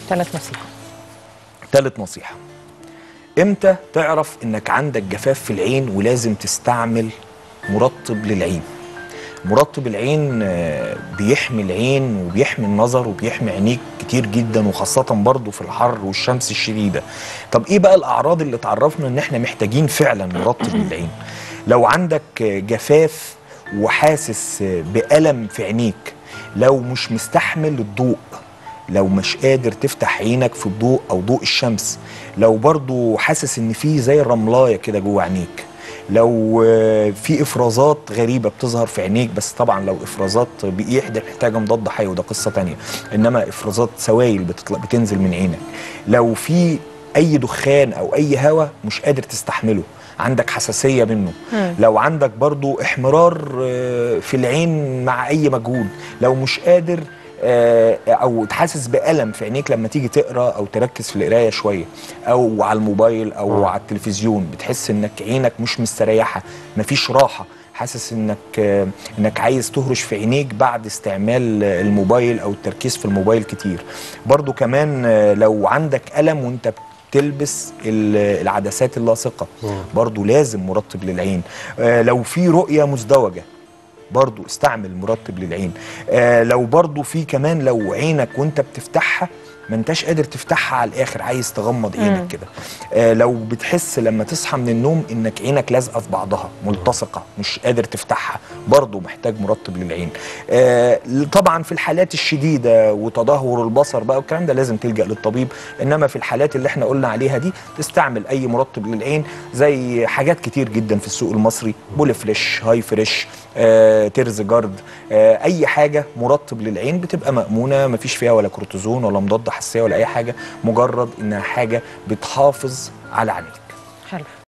ثلاث نصيحه تالت نصيحة امتى تعرف انك عندك جفاف في العين ولازم تستعمل مرطب للعين مرطب العين آه، بيحمي العين وبيحمي النظر وبيحمي عينيك كتير جدا وخاصة برضو في الحر والشمس الشديدة طب ايه بقى الاعراض اللي تعرفنا ان احنا محتاجين فعلا مرطب للعين لو عندك آه، جفاف وحاسس آه، بألم في عينيك لو مش مستحمل الضوء لو مش قادر تفتح عينك في الضوء او ضوء الشمس لو برضو حاسس ان في زي الرملايه كده جوه عينيك لو آه، في افرازات غريبه بتظهر في عينيك بس طبعا لو افرازات بقيح ده محتاجه مضاد حيوي ده قصه تانية انما افرازات سوائل بتطلع بتنزل من عينك لو في اي دخان او اي هواء مش قادر تستحمله عندك حساسيه منه لو عندك برضو احمرار آه، في العين مع اي مجهود لو مش قادر آه، او تحسس بالم في عينيك لما تيجي تقرا او تركز في القرايه شويه او على الموبايل او على التلفزيون بتحس انك عينك مش مستريحه مفيش راحه حاسس انك آه، انك عايز تهرش في عينيك بعد استعمال آه، الموبايل او التركيز في الموبايل كتير برضو كمان آه، لو عندك الم وانت تلبس ال- العدسات اللاصقه برضو لازم مرطب للعين آه، لو في رؤيه مزدوجه برضو استعمل مرطب للعين آه لو برضو في كمان لو عينك وانت بتفتحها ما انتش قادر تفتحها على الاخر عايز تغمض عينك كده آه لو بتحس لما تصحى من النوم انك عينك لازقه في بعضها ملتصقه مش قادر تفتحها برضو محتاج مرطب للعين آه طبعا في الحالات الشديده وتدهور البصر بقى والكلام ده لازم تلجا للطبيب انما في الحالات اللي احنا قلنا عليها دي تستعمل اي مرطب للعين زي حاجات كتير جدا في السوق المصري بولي فريش هاي فريش آه، تيرز جارد آه، اي حاجه مرطب للعين بتبقى مامونه مفيش فيها ولا كورتيزون ولا مضاد حساسيه ولا اي حاجه مجرد انها حاجه بتحافظ على عينيك حلو